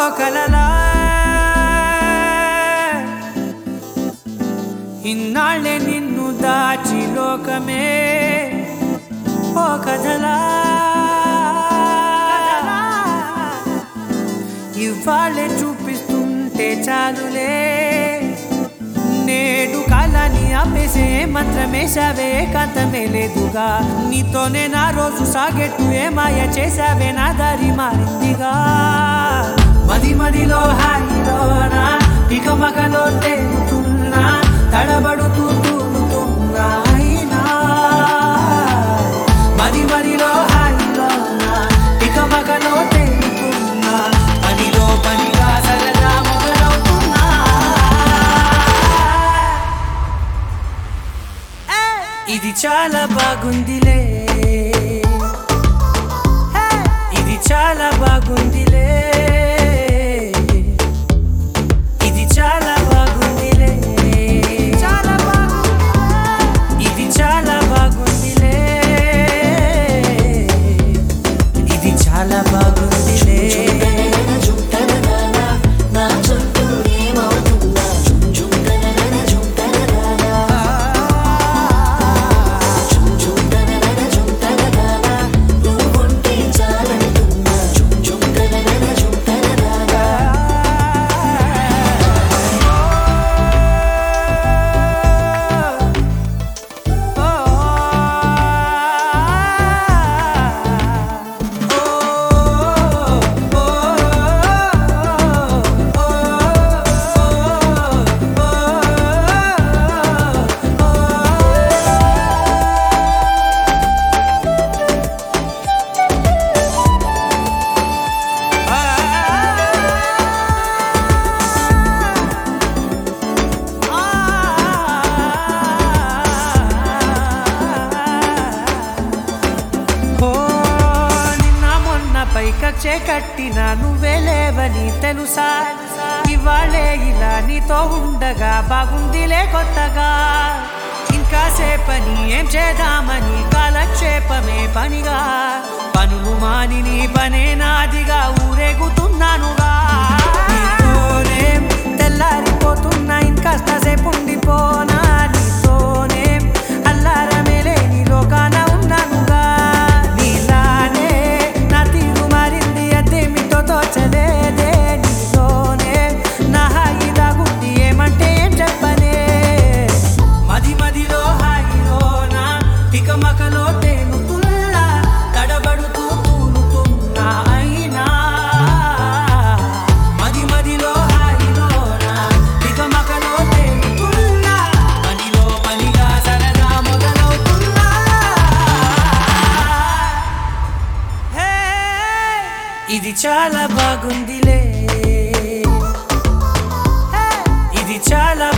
కలలా ఇన్నాళ్ళే నిన్ను దాచి లోకమే ఓ కథలా ఇవాళ్ళే చూపిస్తుంటే చాలులే నేడు కాలాన్ని ఆపేసే మంత్రమేశావే కాంతమే లేదుగా నీతోనే నా రోజు సాగెట్టు ఏ మాయ చేశావే నా దారి మారిందిగా మది మదిలో హాయిలోనా ఇక మగలో తేలుతున్నా తడబడుతూ తూలుతున్నా అయినా మది మదిలో హాయిలోనా ఇక మగలో తేలుతున్నా పనిలో పనిగా సరదా మొదలవుతున్నా ఇది చాలా బాగుందిలే ఇది చాలా బాగుందిలే ఇది చాలా బాగుందిలే చాలా బాగుంది ఇది చాలా బాగుందిలే ఇది చాలా బాగుందిలే నా చుట్టూ ఏమవుతుందా జుమ్ జుమ్ తననన జుమ్ తననన జుమ్ జుమ్ తననన జుమ్ తననన నువ్వుంటే చాలంటుందా జుమ్ జుమ్ తననన జుమ్ తననన ఓ నిన్న మొన్న పైకచ్చే కట్టిన నువ్వే లేవని తెలుసా ఇవాళే ఇలా నీతో ఉండగా బాగుందిలే కొత్తగా ఇంకా సేపని ఏం చేద్దామని కాలక్షేపమే పనిగా పనులు మాని నీ పనే నాదిగా ఊరేగుతున్నానుగా నీతోనే తెల్లారిపోతున్నా ఇంకాస్త సేపు ఉండిపోనా నీతోనే అల్లారమే లేని లోకాన ఉన్నానుగా నీలానే నా తీరు మారింది అదేమిటో తోచలేదే నీతోనే నా హాయి దాగుంది ఏమంటే ఏం చెప్పనే మది మదిలో హాయిలోనా తికమకలో తేలుతున్నా తడబడుతూ తూలుతున్నా అయినా మది మదిలో హాయిలోనా తికమకలో తేలుతున్నా పనిలో పనిగా సరదా మొదలవుతున్నా హే, ఇది చాలా బాగుందిలే హే, ఇది చాలా